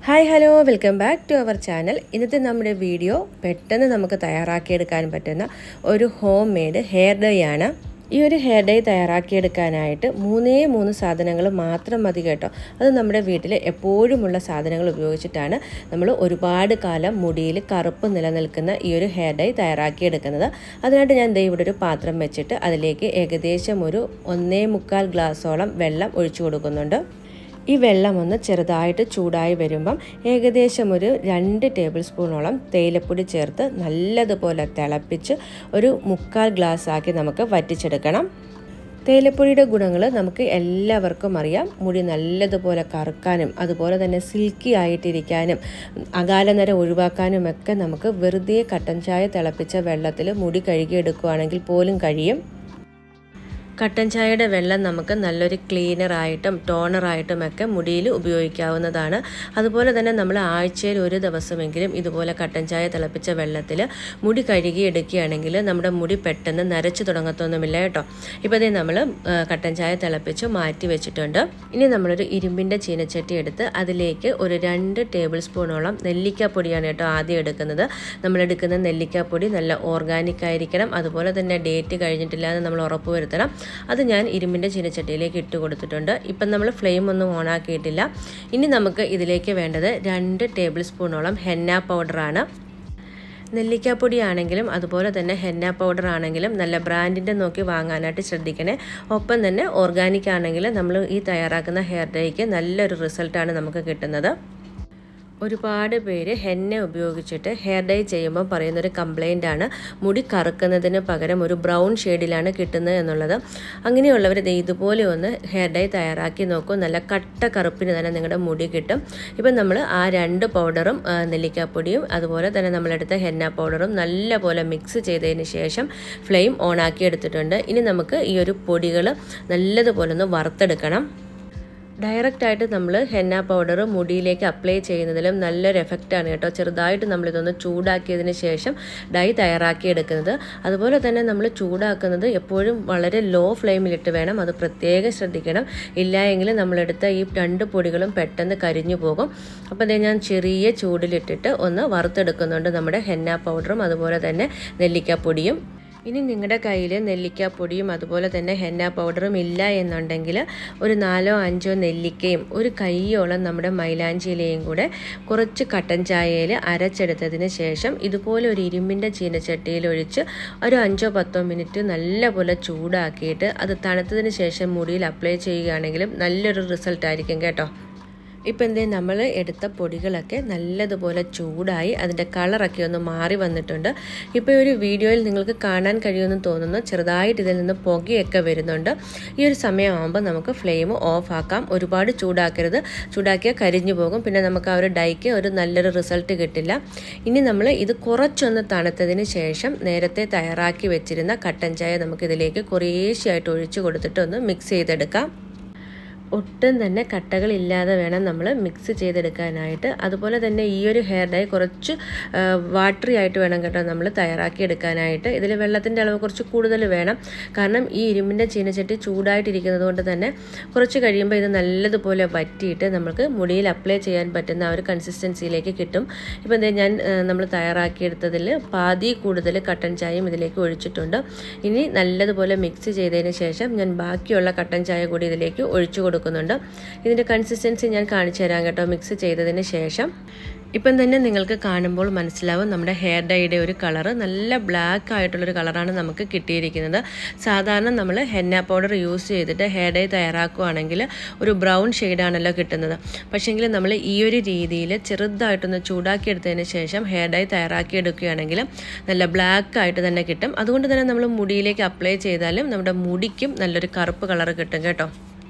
hi hello welcome back to our channel ഇന്നത്തെ നമ്മുടെ video പെട്ടെന്ന് നമുക്ക് തയ്യാറാക്കിയെടുക്കാൻ പറ്റുന്ന ഒരു ഹോം മെയ്ഡ് ഹെയർ ഡൈ ആണ് ഈ ഒരു ഹെയർ ഡൈ തയ്യാറാക്കിയെടുക്കാനായിട്ട് മൂന്നേ മൂന്ന് സാധനങ്ങൾ മാത്രം മതി കേട്ടോ അത് നമ്മുടെ വീട്ടിൽ എപ്പോഴുമുള്ള സാധനങ്ങൾ ഉപയോഗിച്ചിട്ടാണ് നമ്മൾ ഒരുപാട് കാലം മുടിയിൽ കറുപ്പ് നിലനിൽക്കുന്ന ഈ ഒരു ഹെയർ ഡൈ തയ്യാറാക്കിയെടുക്കുന്നത് അതിനായിട്ട് ഞാൻ ദേ ഇവിടെ ഒരു പാത്രം വെച്ചിട്ട് അതിലേക്ക് ഏകദേശം ഒരു ഒന്നേ മുക്കാൽ ഗ്ലാസോളം വെള്ളം ഒഴിച്ചു കൊടുക്കുന്നുണ്ട് ഈ വെള്ളം ഒന്ന് ചെറുതായിട്ട് ചൂടായി വരുമ്പം ഏകദേശം ഒരു രണ്ട് ടേബിൾ സ്പൂണോളം തേയിലപ്പൊടി ചേർത്ത് നല്ലതുപോലെ തിളപ്പിച്ച് ഒരു മുക്കാൽ ഗ്ലാസ് ആക്കി നമുക്ക് വറ്റിച്ചെടുക്കണം തേയിലപ്പൊടിയുടെ ഗുണങ്ങൾ നമുക്ക് എല്ലാവർക്കും അറിയാം മുടി നല്ലതുപോലെ കറുക്കാനും അതുപോലെ തന്നെ സിൽക്കി ആയിട്ടിരിക്കാനും അകാലനര ഒഴിവാക്കാനും ഒക്കെ നമുക്ക് വെറുതെ കട്ടൻ ചായ തിളപ്പിച്ച വെള്ളത്തിൽ മുടി കഴുകിയെടുക്കുകയാണെങ്കിൽ പോലും കഴിയും കട്ടൻ ചായയുടെ വെള്ളം നമുക്ക് നല്ലൊരു ക്ലീനറായിട്ടും ടോണറായിട്ടും ഒക്കെ മുടിയിൽ ഉപയോഗിക്കാവുന്നതാണ് അതുപോലെ തന്നെ നമ്മൾ ആഴ്ചയിൽ ഒരു ദിവസമെങ്കിലും ഇതുപോലെ കട്ടൻ ചായ തിളപ്പിച്ച വെള്ളത്തിൽ മുടി കഴുകി എടുക്കുകയാണെങ്കിൽ നമ്മുടെ മുടി പെട്ടെന്ന് നരച്ചു തുടങ്ങത്തൊന്നുമില്ല കേട്ടോ ഇപ്പോൾ ഇതേ നമ്മൾ കട്ടൻ ചായ തിളപ്പിച്ച് മാറ്റി വെച്ചിട്ടുണ്ട് ഇനി നമ്മളൊരു ഇരുമ്പിൻ്റെ ചീനച്ചട്ടി എടുത്ത് അതിലേക്ക് ഒരു രണ്ട് ടേബിൾ സ്പൂണോളം നെല്ലിക്കാപ്പൊടിയാണ് കേട്ടോ ആദ്യം എടുക്കുന്നത് നമ്മൾ എടുക്കുന്ന നെല്ലിക്കാപ്പൊടി നല്ല ഓർഗാനിക് ആയിരിക്കണം അതുപോലെ തന്നെ ഡേറ്റ് കഴിഞ്ഞിട്ടില്ല എന്ന് നമ്മൾ ഉറപ്പ് വരുത്തണം അത് ഞാൻ ഇരുമ്പിൻ്റെ ചീനച്ചട്ടിയിലേക്ക് ഇട്ട് കൊടുത്തിട്ടുണ്ട് ഇപ്പം നമ്മൾ ഫ്ലെയിം ഒന്നും ഓൺ ആക്കിയിട്ടില്ല ഇനി നമുക്ക് ഇതിലേക്ക് വേണ്ടത് രണ്ട് ടേബിൾ സ്പൂണോളം ഹെന്ന പൗഡറാണ് നെല്ലിക്കാപ്പൊടി ആണെങ്കിലും അതുപോലെ തന്നെ ഹെന്ന പൗഡർ ആണെങ്കിലും നല്ല ബ്രാൻഡിൻ്റെ നോക്കി വാങ്ങാനായിട്ട് ശ്രദ്ധിക്കണേ ഒപ്പം തന്നെ ഓർഗാനിക് ആണെങ്കിൽ നമ്മൾ ഈ തയ്യാറാക്കുന്ന ഹെയർ ഡൈക്ക് നല്ലൊരു റിസൾട്ടാണ് നമുക്ക് കിട്ടുന്നത് ഒരുപാട് പേര് ഹെന്ന ഉപയോഗിച്ചിട്ട് ഹെയർ ഡൈ ചെയ്യുമ്പോൾ പറയുന്നൊരു കംപ്ലൈൻ്റ് ആണ് മുടി കറുക്കുന്നതിന് പകരം ഒരു ബ്രൗൺ ഷെയ്ഡിലാണ് കിട്ടുന്നത് എന്നുള്ളത് അങ്ങനെയുള്ളവർ ഇതുപോലെ ഒന്ന് ഹെയർ ഡൈ തയ്യാറാക്കി നോക്കും നല്ല കട്ട കറുപ്പിന് തന്നെ നിങ്ങളുടെ മുടി കിട്ടും ഇപ്പം നമ്മൾ ആ രണ്ട് പൗഡറും നെല്ലിക്കാപ്പൊടിയും അതുപോലെ തന്നെ നമ്മളെടുത്ത ഹെന്ന പൗഡറും നല്ലപോലെ മിക്സ് ചെയ്തതിന് ശേഷം ഫ്ലെയിം ഓൺ ആക്കി എടുത്തിട്ടുണ്ട് ഇനി നമുക്ക് ഈ ഒരു പൊടികൾ നല്ലതുപോലെ ഒന്ന് വറുത്തെടുക്കണം ഡയറക്റ്റ് ആയിട്ട് നമ്മൾ ഹെന്ന പൗഡർ മുടിയിലേക്ക് അപ്ലൈ ചെയ്യുന്നതിലും നല്ലൊരു എഫക്റ്റാണ് കേട്ടോ ചെറുതായിട്ട് നമ്മളിതൊന്ന് ചൂടാക്കിയതിന് ശേഷം ഡൈ തയ്യാറാക്കി എടുക്കുന്നത് അതുപോലെ തന്നെ നമ്മൾ ചൂടാക്കുന്നത് എപ്പോഴും വളരെ ലോ ഫ്ലെയിമിലിട്ട് വേണം അത് പ്രത്യേകം ശ്രദ്ധിക്കണം ഇല്ല എങ്കിൽ നമ്മളെടുത്ത ഈ രണ്ട് പൊടികളും പെട്ടെന്ന് കരിഞ്ഞു പോകും അപ്പോൾ അതേ ഞാൻ ചെറിയ ചൂടിലിട്ടിട്ട് ഒന്ന് വറുത്തെടുക്കുന്നുണ്ട് നമ്മുടെ ഹെന്ന പൗഡറും അതുപോലെ തന്നെ നെല്ലിക്കാപ്പൊടിയും ഇനി നിങ്ങളുടെ കയ്യിൽ നെല്ലിക്കാപ്പൊടിയും അതുപോലെ തന്നെ ഹെന്ന പൗഡറും ഇല്ല എന്നുണ്ടെങ്കിൽ ഒരു നാലോ അഞ്ചോ നെല്ലിക്കയും ഒരു കൈയോളം നമ്മുടെ മൈലാഞ്ചിയിലയും കൂടെ കുറച്ച് കട്ടൻ ചായയിൽ അരച്ചെടുത്തതിന് ശേഷം ഇതുപോലെ ഒരു ഇരുമ്പിൻ്റെ ചീനച്ചട്ടിയിൽ ഒഴിച്ച് ഒരു അഞ്ചോ പത്തോ മിനിറ്റ് നല്ലപോലെ ചൂടാക്കിയിട്ട് അത് തണുത്തതിന് ശേഷം മുടിയിൽ അപ്ലൈ ചെയ്യുകയാണെങ്കിലും നല്ലൊരു റിസൾട്ട് ആയിരിക്കും കേട്ടോ ഇപ്പം എന്തേ നമ്മൾ എടുത്ത പൊടികളൊക്കെ നല്ലതുപോലെ ചൂടായി അതിൻ്റെ കളറൊക്കെ ഒന്ന് മാറി വന്നിട്ടുണ്ട് ഇപ്പോൾ ഒരു വീഡിയോയിൽ നിങ്ങൾക്ക് കാണാൻ കഴിയുമെന്ന് തോന്നുന്നു ചെറുതായിട്ട് ഇതിൽ നിന്ന് പുകയൊക്കെ വരുന്നുണ്ട് ഈ ഒരു സമയമാകുമ്പോൾ നമുക്ക് ഫ്ലെയിം ഓഫ് ആക്കാം ഒരുപാട് ചൂടാക്കരുത് ചൂടാക്കിയാൽ കരിഞ്ഞു പോകും പിന്നെ നമുക്ക് ആ ഒരു ഡൈക്ക് ഒരു നല്ലൊരു റിസൾട്ട് കിട്ടില്ല ഇനി നമ്മൾ ഇത് കുറച്ചൊന്ന് തണുത്തതിന് ശേഷം നേരത്തെ തയ്യാറാക്കി വെച്ചിരുന്ന കട്ടൻ ചായ നമുക്കിതിലേക്ക് കുറേശ്ശെയായിട്ട് ഒഴിച്ചു കൊടുത്തിട്ട് ഒന്ന് മിക്സ് ചെയ്തെടുക്കാം ഒട്ടും തന്നെ കട്ടകളില്ലാതെ വേണം നമ്മൾ മിക്സ് ചെയ്തെടുക്കാനായിട്ട് അതുപോലെ തന്നെ ഈ ഒരു ഹെയർ ഡൈ കുറച്ച് വാട്ടറി ആയിട്ട് വേണം കേട്ടോ നമ്മൾ തയ്യാറാക്കി എടുക്കാനായിട്ട് ഇതിൽ വെള്ളത്തിൻ്റെ അളവ് കുറച്ച് കൂടുതൽ വേണം കാരണം ഈ ഇരുമ്പിൻ്റെ ചീനച്ചട്ടി ചൂടായിട്ടിരിക്കുന്നത് കൊണ്ട് തന്നെ കുറച്ച് കഴിയുമ്പോൾ ഇത് നല്ലതുപോലെ വറ്റിയിട്ട് നമുക്ക് മുടിയിൽ അപ്ലൈ ചെയ്യാൻ പറ്റുന്ന ആ ഒരു കൺസിസ്റ്റൻസിയിലേക്ക് കിട്ടും ഇപ്പോൾ എന്താ ഞാൻ നമ്മൾ തയ്യാറാക്കിയെടുത്തതിൽ പാതി കൂടുതൽ കട്ടൻ ചായയും ഇതിലേക്ക് ഒഴിച്ചിട്ടുണ്ട് ഇനി നല്ലതുപോലെ മിക്സ് ചെയ്തതിന് ശേഷം ഞാൻ ബാക്കിയുള്ള കട്ടൻ ചായ കൂടി ഇതിലേക്ക് ഒഴിച്ചു കൊടുക്കും കൊടുക്കുന്നുണ്ട് ഇതിൻ്റെ കൺസിസ്റ്റൻസി ഞാൻ കാണിച്ചു തരാം കേട്ടോ മിക്സ് ചെയ്തതിന് ശേഷം ഇപ്പം തന്നെ നിങ്ങൾക്ക് കാണുമ്പോൾ മനസ്സിലാവും നമ്മുടെ ഹെയർ ഡൈയുടെ ഒരു കളറ് നല്ല ബ്ലാക്ക് ആയിട്ടുള്ളൊരു കളറാണ് നമുക്ക് കിട്ടിയിരിക്കുന്നത് സാധാരണ നമ്മൾ ഹെന്ന പൗഡർ യൂസ് ചെയ്തിട്ട് ഹെയർ ഡൈ തയ്യാറാക്കുകയാണെങ്കിൽ ഒരു ബ്രൗൺ ഷെയ്ഡാണല്ലോ കിട്ടുന്നത് പക്ഷേങ്കിൽ നമ്മൾ ഈ ഒരു രീതിയിൽ ചെറുതായിട്ടൊന്ന് ചൂടാക്കിയെടുത്തതിന് ശേഷം ഹെയർ ഡൈ തയ്യാറാക്കി എടുക്കുകയാണെങ്കിൽ നല്ല ബ്ലാക്ക് ആയിട്ട് തന്നെ കിട്ടും അതുകൊണ്ട് തന്നെ നമ്മൾ മുടിയിലേക്ക് അപ്ലൈ ചെയ്താലും നമ്മുടെ മുടിക്കും നല്ലൊരു കറുപ്പ് കളറ് കിട്ടും കേട്ടോ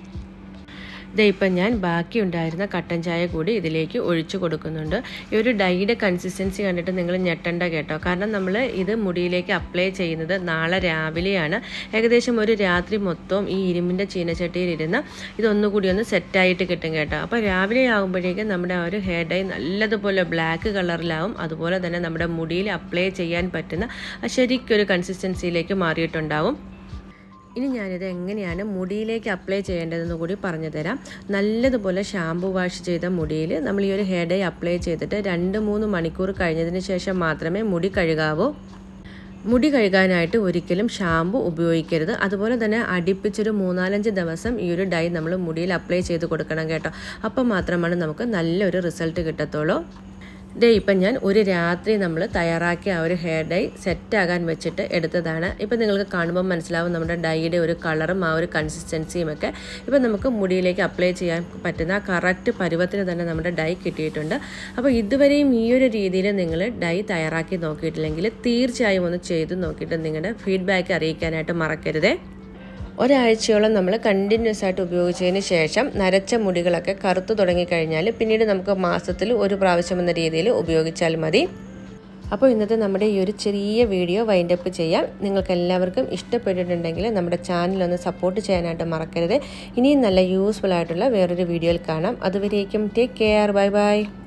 ഇതേ ഇപ്പം ഞാൻ ബാക്കി ഉണ്ടായിരുന്ന കട്ടൻ ചായ കൂടി ഇതിലേക്ക് ഒഴിച്ചു കൊടുക്കുന്നുണ്ട് ഈ ഒരു ഡൈയുടെ കൺസിസ്റ്റൻസി കണ്ടിട്ട് നിങ്ങൾ ഞെട്ടണ്ട കേട്ടോ കാരണം നമ്മൾ ഇത് മുടിയിലേക്ക് അപ്ലൈ ചെയ്യുന്നത് നാളെ രാവിലെയാണ് ഏകദേശം ഒരു രാത്രി മൊത്തവും ഈ ഇരുമ്പിൻ്റെ ചീനച്ചട്ടിയിൽ ഇരുന്ന് ഇതൊന്നുകൂടി ഒന്ന് സെറ്റായിട്ട് കിട്ടും കേട്ടോ അപ്പോൾ രാവിലെ ആകുമ്പോഴേക്കും നമ്മുടെ ആ ഒരു ഹെയർ ഡൈ നല്ലതുപോലെ ബ്ലാക്ക് കളറിലാവും അതുപോലെ തന്നെ നമ്മുടെ മുടിയിൽ അപ്ലൈ ചെയ്യാൻ പറ്റുന്ന ശരിക്കൊരു കൺസിസ്റ്റൻസിയിലേക്ക് മാറിയിട്ടുണ്ടാവും ഇനി ഞാനിത് എങ്ങനെയാണ് മുടിയിലേക്ക് അപ്ലൈ ചെയ്യേണ്ടതെന്ന് കൂടി പറഞ്ഞു തരാം നല്ലതുപോലെ ഷാമ്പു വാഷ് ചെയ്ത മുടിയിൽ നമ്മൾ ഈ ഒരു ഹെയർ ഡൈ അപ്ലൈ ചെയ്തിട്ട് രണ്ട് മൂന്ന് മണിക്കൂർ കഴിഞ്ഞതിന് ശേഷം മാത്രമേ മുടി കഴുകാവൂ മുടി കഴുകാനായിട്ട് ഒരിക്കലും ഷാമ്പു ഉപയോഗിക്കരുത് അതുപോലെ തന്നെ അടുപ്പിച്ചൊരു മൂന്നാലഞ്ച് ദിവസം ഈ ഒരു ഡൈ നമ്മൾ മുടിയിൽ അപ്ലൈ ചെയ്ത് കൊടുക്കണം കേട്ടോ അപ്പം മാത്രമാണ് നമുക്ക് നല്ലൊരു റിസൾട്ട് കിട്ടത്തുള്ളൂ ഡേ ഇപ്പം ഞാൻ ഒരു രാത്രി നമ്മൾ തയ്യാറാക്കിയ ആ ഒരു ഹെയർ ഡൈ സെറ്റാകാൻ വെച്ചിട്ട് എടുത്തതാണ് ഇപ്പം നിങ്ങൾക്ക് കാണുമ്പോൾ മനസ്സിലാവും നമ്മുടെ ഡൈയുടെ ഒരു കളറും ആ ഒരു കൺസിസ്റ്റൻസിയും ഒക്കെ ഇപ്പം നമുക്ക് മുടിയിലേക്ക് അപ്ലൈ ചെയ്യാൻ പറ്റുന്ന കറക്റ്റ് പരുവത്തിന് തന്നെ നമ്മുടെ ഡൈ കിട്ടിയിട്ടുണ്ട് അപ്പോൾ ഇതുവരെയും ഈ ഒരു രീതിയിൽ നിങ്ങൾ ഡൈ തയ്യാറാക്കി നോക്കിയിട്ടില്ലെങ്കിൽ തീർച്ചയായും ഒന്ന് ചെയ്ത് നോക്കിയിട്ട് നിങ്ങളുടെ ഫീഡ്ബാക്ക് അറിയിക്കാനായിട്ട് മറക്കരുതേ ഒരാഴ്ചയോളം നമ്മൾ കണ്ടിന്യൂസ് ആയിട്ട് ഉപയോഗിച്ചതിന് ശേഷം നരച്ച മുടികളൊക്കെ കറുത്തു തുടങ്ങിക്കഴിഞ്ഞാൽ പിന്നീട് നമുക്ക് മാസത്തിൽ ഒരു പ്രാവശ്യം എന്ന രീതിയിൽ ഉപയോഗിച്ചാൽ മതി അപ്പോൾ ഇന്നത്തെ നമ്മുടെ ഈ ഒരു ചെറിയ വീഡിയോ വൈൻഡപ്പ് ചെയ്യാം നിങ്ങൾക്ക് എല്ലാവർക്കും ഇഷ്ടപ്പെട്ടിട്ടുണ്ടെങ്കിൽ നമ്മുടെ ചാനൽ ഒന്ന് സപ്പോർട്ട് ചെയ്യാനായിട്ട് മറക്കരുത് ഇനിയും നല്ല യൂസ്ഫുൾ ആയിട്ടുള്ള വേറൊരു വീഡിയോയിൽ കാണാം അതുവരേക്കും ടേക്ക് കെയർ ബൈ ബൈ